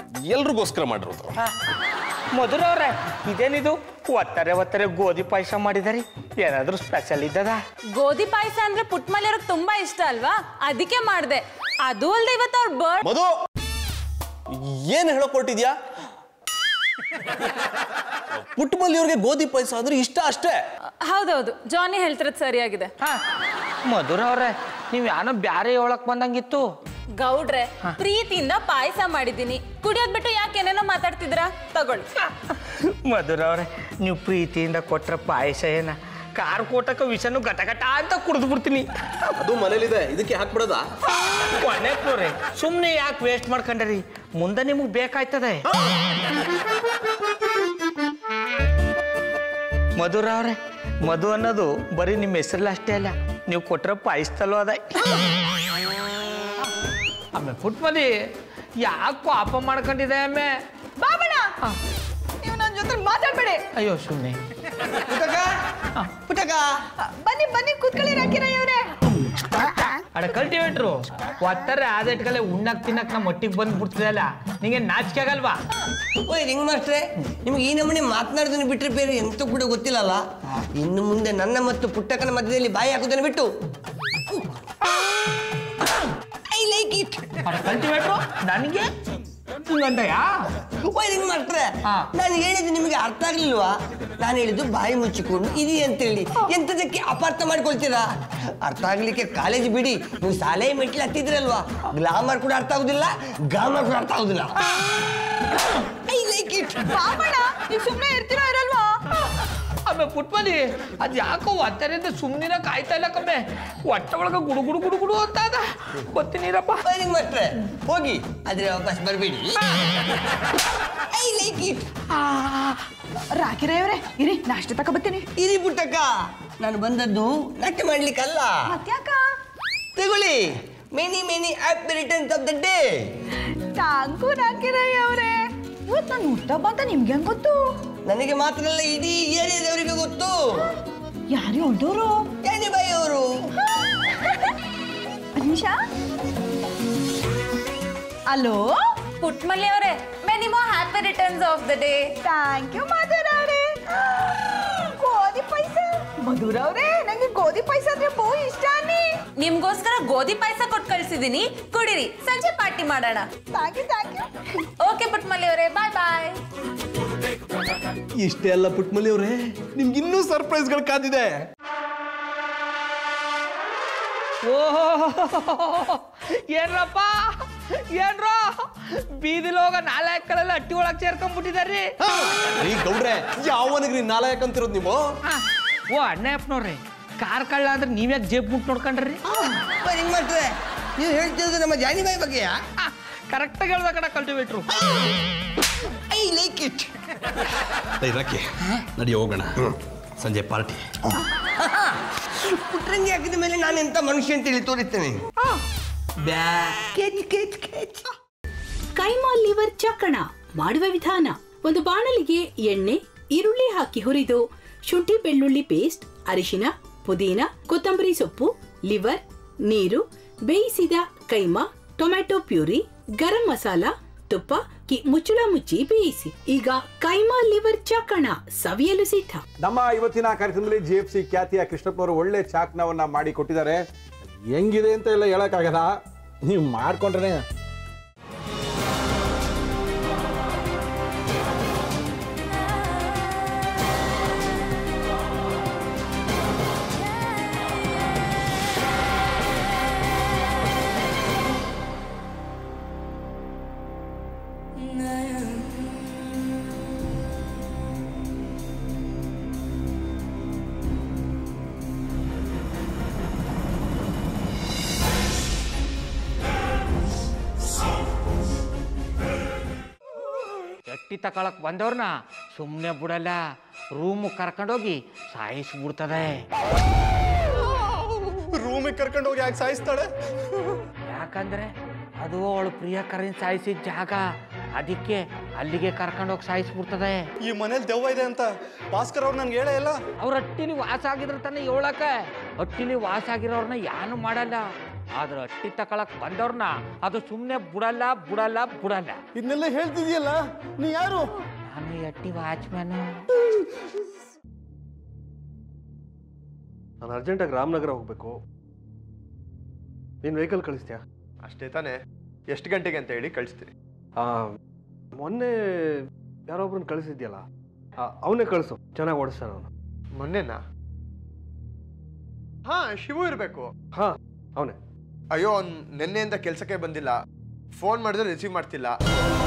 ಎಲ್ರಿಗೋಸ್ಕರ ಮಾಡಿರೋದು ಮಧುರ ಅವ್ರೆ ಇದೇನಿದು ಒತ್ತಾರೆ ಒತ್ತಾರೆ ಗೋಧಿ ಪಾಯಸ ಮಾಡಿದಾರಿ ಏನಾದ್ರೂ ಸ್ಪೆಷಲ್ ಇದ್ದದ ಗೋಧಿ ಪಾಯಸ ಅಂದ್ರೆ ಪುಟ್ಮಲಿಯವ್ರಿಗೆ ತುಂಬಾ ಇಷ್ಟ ಅಲ್ವಾ ಅದಕ್ಕೆ ಮಾಡ್ದೆ ಅದು ಅಲ್ದೆ ಇವತ್ತು ಅವ್ರ ಬರ್ಡ್ ಮಧು ಏನ್ ಹೇಳಕ್ ಹೊರಟಿದ್ಯಾ ಪುಟ್ಟಮಲ್ಲಿಯವ್ರಿಗೆ ಗೋಧಿ ಪಾಯಸ ಅಂದ್ರೆ ಇಷ್ಟ ಅಷ್ಟೇ ಹೌದೌದು ಜಾನಿ ಹೇಳ್ತಿರೋದು ಸರಿಯಾಗಿದೆ ಹಾ ಮಧುರ ಅವ್ರೆ ನೀವು ಯಾನೋ ಬ್ಯಾರೆ ಹೇಳಕ್ ಬಂದಂಗಿತ್ತು ಗೌಡ್ರೆ ಪ್ರೀತಿಯಿಂದ ಪಾಯಸ ಮಾಡಿದ್ದೀನಿ ಕುಡಿಯೋದ್ ಬಿಟ್ಟು ಯಾಕೆ ಏನೇನೋ ಮಾತಾಡ್ತಿದ್ದೀರಾ ತಗೊಳ್ಳಿ ಮಧುರ ಅವ್ರೆ ನೀವು ಪ್ರೀತಿಯಿಂದ ಕೊಟ್ರ ಪಾಯಸ ಏನ ಕಾರ್ ಕೋಟಕ ವಿಷನು ಗಟ ಗಟ ಅಂತ ಕುಡಿದು ಬಿಡ್ತೀನಿ ಅದು ಮನೇಲಿದೆ ಇದಕ್ಕೆ ಹಾಕ್ಬಿಡದ ಕೊನೆಕ್ನವ್ರೆ ಸುಮ್ಮನೆ ಯಾಕೆ ವೇಸ್ಟ್ ಮಾಡ್ಕೊಂಡ್ರಿ ಮುಂದೆ ನಿಮಗೆ ಬೇಕಾಯ್ತದೆ ಮಧುರ ಅವ್ರೆ ಮಧು ಅನ್ನೋದು ಬರೀ ನಿಮ್ಮ ಹೆಸರಲ್ಲ ಅಷ್ಟೇ ಅಲ್ಲ ನೀವು ಕೊಟ್ರ ಪಾಯಿಸ್ತಲೋ ಅದ ಆಮೇಲೆ ಪುಟ್ಮಲಿ ಯಾಕೆ ಪಾಪ ಮಾಡ್ಕೊಂಡಿದೆ ಆಮೆ ಬಾಬಣ್ಣ ನೀವು ನನ್ನ ಜೊತೆ ಮಾತಾಡ್ಬೇಡಿ ಅಯ್ಯೋ ಸುಮ್ಮನೆ ಪುಟಕ ಪುಟಕ ಬನ್ನಿ ಬನ್ನಿ ಕೂತ್ಕೊಳ್ಳಿ ರಾಕಿರಯ್ಯ ಅವರೇ ಅಡ ಕಲ್ಟಿವೇಟ್ರು ಒತ್ತಾರೆ ಆದ ಇಟ್ಕಲೆ ಉಣ್ಣಕ್ ತಿನ್ನಕ್ ನಮ್ಮ ಒಟ್ಟಿಗೆ ಬಂದ್ಬಿಡ್ತದಲ್ಲ ನಿಂಗೆ ನಾಚಿಕೆ ಆಗಲ್ವಾ ಓಯ್ ರಿಂಗ್ ಮಾಸ್ಟ್ರೆ ನಿಮ್ಗೆ ಈ ನಮೂನೆ ಮಾತನಾಡೋದನ್ನ ಬಿಟ್ಟರೆ ಬೇರೆ ಎಂತ ಕೂಡ ಗೊತ್ತಿಲ್ಲಲ್ಲ ಇನ್ನು ಮುಂದೆ ನನ್ನ ಮತ್ತು ಪುಟ್ಟಕ್ಕನ ಮಧ್ಯದಲ್ಲಿ ಬಾಯಿ ಹಾಕೋದನ್ನ ಬಿಟ್ಟು ಐ ಲೈಕ್ ಇಟ್ ಅಡ ಕಲ್ಟಿವೇಟ್ರು ನನಗೆ ಹಿಂಗಂದಯಾ ಓಯ್ ರಿಂಗ್ ಮಾಸ್ಟ್ರೆ ಹಾ. ನಾನು ಹೇಳಿದ್ದು ನಿಮಗೆ ಅರ್ಥ ಆಗ್ಲಿಲ್ವಾ ನಾನು ಹೇಳಿದ್ದು ಬಾಯಿ ಮುಚ್ಚಿಕೊಂಡು ಇದಿ ಅಂತೇಳಿ ಎಂತದಕ್ಕೆ ಅಪಾರ್ಥ ಮಾಡ್ಕೊಳ್ತೀರಾ ಅರ್ಥ ಆಗ್ಲಿಕ್ಕೆ ಕಾಲೇಜ್ ಬಿಡಿ ನೀವು ಶಾಲೆ ಮೆಟ್ಲು ಹತ್ತಿದ್ರಲ್ವಾ ಗ್ಲಾಮರ್ ಕೂಡ ಅರ್ಥ ಆಗುದಿಲ್ಲ ಗ್ರಾಮರ್ ಕೂಡ ಅರ್ಥ ಆಗುದಿಲ್ಲ ಐ ಲೈಕ್ ಇಟ್ ಬಾಬಣ್ಣ ನೀವು ಸುಮ್ಮನೆ ಇರ್ತೀರಾ ಇರಲ್ವಾ ಆಮೇಲೆ ಪುಟ್ಮಲಿ ಅದ್ ಯಾಕೋ ಒತ್ತರಿಂದ ಸುಮ್ಮನಿರ ಕಾಯ್ತಾ ಇಲ್ಲ ಕಮ್ಮೆ ಹೊಟ್ಟೆ ಒಳಗೆ ಗುಡು ಗುಡು ಗುಡು ಗುಡು ಅಂತ ಅದ ಗೊತ್ತೀನಿರಪ್ಪ ಬೈರಿಂಗ್ ಮಾಸ್ಟ್ರೆ ಹೋಗಿ ಆದ್ರೆ ವಾಪಸ್ ಬರಬೇಡಿ ಐ ಲೈಕ್ ಇಟ್ ರಾಕಿರಯ್ಯ ಅವರೇ ಇರಿ ನಾಷ್ಟ ತಕ ಬರ್ತೀನಿ ಇರಿ ಪುಟ್ಟಕ್ಕ ನಾನು ಬಂದದ್ದು ನಾಟ್ಯ ಮಾಡ್ಲಿಕ್ಕಲ್ಲ ಮತ್ಯಾಕ ತಗೊಳ್ಳಿ many many happy returns of the day thank you ರಾಕಿರಯ್ಯ ಅವರೇ ಇವತ್ತು ನಾನು ಹುಟ್ಟಬ್ಬ ಅಂತ ನಿಮ್ಗೆ ಹೆಂಗ್ ಗೊತ್ತು ನನಗೆ ಮಾತ್ರ ಅಲ್ಲ ಇಡೀ ಏರಿಯಾದವರಿಗೆ ಗೊತ್ತು ಯಾರು ಹೊಡೆದವರು ಯಾನಿ ಬಾಯಿ ಅವರು ನಿಮಿಷ ಅಲೋ ಪುಟ್ಮಲಿ ಅವರೇ ಮೆನಿಮೋ happy returns of the day thank you Madhura ಅವರೇ ಗೋಧಿ ಪಾಯಸ ಮಧುರ ಅವರೇ ನಂಗೆ ಗೋಧಿ ಪಾಯಸ ಅಂದ್ರೆ ಬಹು ಇಷ್ಟ ಅನ್ನಿ ನಿಮ್ಗೋಸ್ಕರ ಗೋಧಿ ಪಾಯಸ ಕೊಟ್ಟು ಕಳ್ಸಿದೀನಿ ಕುಡಿರಿ ಸಂಜೆ ಪಾರ್ಟಿ ಮಾಡೋಣ thank you thank you okay ಪುಟ್ಮಲಿ ಅವರೇ ಬಾಯ್ ಬಾಯ್ ಇಷ್ಟೇ ಅಲ್ಲ ಪುಟ್ಮಲ್ಲಿ ಅವ್ರೆ ನಿಮ್ಗೆ ಇನ್ನೂ ಸರ್ಪ್ರೈಸ್ಗಳು ಕಾದಿದೆ ಓಹೋ ಏನ್ರಪ್ಪ ಏನ್ರೋ ಬೀದಿಲ್ ಹೋಗ ನಾಲ್ಕಳೆಲ್ಲ ಅಟ್ಟಿ ಒಳಗೆ ಸೇರ್ಕೊಂಡ್ಬಿಟ್ಟಿದಾರ್ರಿ ರೀ ಗೌಡ್ರೆ ಯಾವನಿಗ್ರಿ ನಾಲಾಯಕ್ ಅಂತಿರೋದು ನೀವು ಆ, ಓ ಅಣ್ಣಪ್ಪನವ್ರಿ ಕಾರ್ ಕಳ್ಳ ಅಂದ್ರೆ ನೀವ್ಯಾಕೆ ಜೇಬ್ ಮುಟ್ ನೋಡ್ಕೊಂಡ್ರಿ ಬೈರಿಂಗ್ ಮಾಸ್ಟ್ರೆ ನೀವು ಹೇಳ್ತಿರೋದು ನಮ್ಮ ಜಾನಿ ಬಾಯಿ ಬಗ್ಗೆಯಾ ಕರೆಕ್ಟಾಗಿ ಹೇಳ್ದ ಕಡೆ ಕಲ್ಟಿವೇಟ್ರು ಐ ಲೈಕ್ ಇಟ್ ರಾಕಿ ನಡಿ ಹೋಗೋಣ ಸಂಜೆ ಪಾರ್ಟಿ ಪುಟ್ರಂಗಿ ಹಾಕಿದ ಮೇಲೆ ನಾನು ಎಂತ ಮನುಷ್ಯ ಅಂತೇಳಿ ತೋರಿಸ್ತೇನೆ ಬ್ಯಾ ಕೇಚ್ ಕೇಚ್ ಕೇಚ್ ಕೈಮಾ ಲಿವರ್ ಚಕ್ಕಣ ಮಾಡುವ ವಿಧಾನ ಒಂದು ಬಾಣಲಿಗೆ ಎಣ್ಣೆ ಈರುಳ್ಳಿ ಹಾಕಿ ಹುರಿದು ಶುಂಠಿ ಬೆಳ್ಳುಳ್ಳಿ ಪೇಸ್ಟ್ ಅರಿಶಿನ ಪುದೀನ ಕೊತ್ತಂಬರಿ ಸೊಪ್ಪು ಲಿವರ್ ನೀರು ಬೇಯಿಸಿದ ಕೈಮಾ ಟೊಮ್ಯಾಟೊ ಪ್ಯೂರಿ ಗರಂ ಮಸಾಲ ತುಪ್ಪ ಕಿ ಮುಚ್ಚಳ ಮುಚ್ಚಿ ಬೇಯಿಸಿ ಈಗ ಕೈಮಾ ಲಿವರ್ ಚಕ್ಕಣ ಸವಿಯಲು ಸಿದ್ಧ ನಮ್ಮ ಇವತ್ತಿನ ಕಾರ್ಯಕ್ರಮದಲ್ಲಿ ಜಿ ಎಫ್ ಸಿ ಖ್ಯಾತಿಯ ಕೃಷ್ಣಪ್ಪನವರು ಒಳ್ಳೆ ಚಾಕ್ನವನ್ನ ಮಾಡಿ ಕೊಟ್ಟಿದ್ದಾರೆ ಹೆಂಗಿದೆ ಅಂತ ಎಲ್ಲ ಹೇಳಕ್ಕಾಗಲ್ಲ ನೀವು ಮಾಡ್ಕೊಂಡ್ರೆ ಎಟ್ಟಿ ತಕೊಳಕ್ ಬಂದವ್ರನ್ನ ಸುಮ್ಮನೆ ಬಿಡಲ್ಲ ರೂಮ್ ಕರ್ಕೊಂಡೋಗಿ ಸಾಯಿಸ್ಬಿಡ್ತದೆ ರೂಮಿಗೆ ಕರ್ಕೊಂಡು ಹೋಗಿ ಯಾಕೆ ಸಾಯಿಸ್ತಾಳೆ ಯಾಕಂದ್ರೆ ಅದು ಅವಳು ಪ್ರಿಯಕರನ್ ಸಾಯಿಸಿದ ಜಾಗ ಅದಕ್ಕೆ ಅಲ್ಲಿಗೆ ಕರ್ಕೊಂಡೋಗಿ ಸಾಯಿಸ್ಬಿಡ್ತದೆ ಈ ಮನೇಲಿ ದೆವ್ವ ಇದೆ ಅಂತ ಭಾಸ್ಕರ್ ಅವ್ರು ನನ್ಗೆ ಹೇಳೇ ಇಲ್ಲ ಅವ್ರ ಹಟ್ಟಿಲಿ ವಾಸ ಆಗಿದ್ರೆ ತಾನೇ ಹೇಳಕ ಹಟ್ಟಿಲಿ ವಾಸ ಆಗಿರೋರ್ನ ಯಾನು ಮಾಡಲ್ಲ ಆದ್ರೆ ಅಟ್ಟಿ ತಕೊಳಕ್ ಬಂದವ್ರನ್ನ ಅದು ಸುಮ್ಮನೆ ಬುಡಲ್ಲ ಬುಡಲ್ಲ ಬುಡಲ್ಲ ಇದನ್ನೆಲ್ಲ ಹೇಳ್ತಿದ್ಯಲ್ಲ ನೀ ಯಾರು ನಾನು ಈ ಅಟ್ಟಿ ವಾಚ್ಮ್ಯಾನ್ ನಾನು ಅರ್ಜೆಂಟಾಗಿ ರಾಮನಗರ ಹೋಗ್ಬೇಕು ನೀನು ವೆಹಿಕಲ್ ಕಳಿಸ್ತೀಯಾ ಅಷ್ಟೇ ತಾನೇ ಎಷ್ಟು ಗಂಟೆಗೆ ಅಂತ ಹೇಳಿ ಕಳಿಸ್ತೀನಿ ಆ, ಮೊನ್ನೆ ಯಾರೊಬ್ರನ್ನ ಕಳಿಸಿದ್ಯಲ್ಲ ಅವನೇ ಕಳಿಸು ಚೆನ್ನಾಗಿ ಓಡಿಸ್ತಾನೆ ಅವನು ಮೊನ್ನೆನಾ ಹಾ ಶಿವು ಇರಬೇಕು ಹಾಂ ಅವನೇ ಅಯ್ಯೋ ಅವ್ನು ನಿನ್ನೆಯಿಂದ ಕೆಲಸಕ್ಕೆ ಬಂದಿಲ್ಲ ಫೋನ್ ಮಾಡಿದ್ರೆ ರಿಸೀವ್ ಮಾಡ್ತಿಲ್ಲ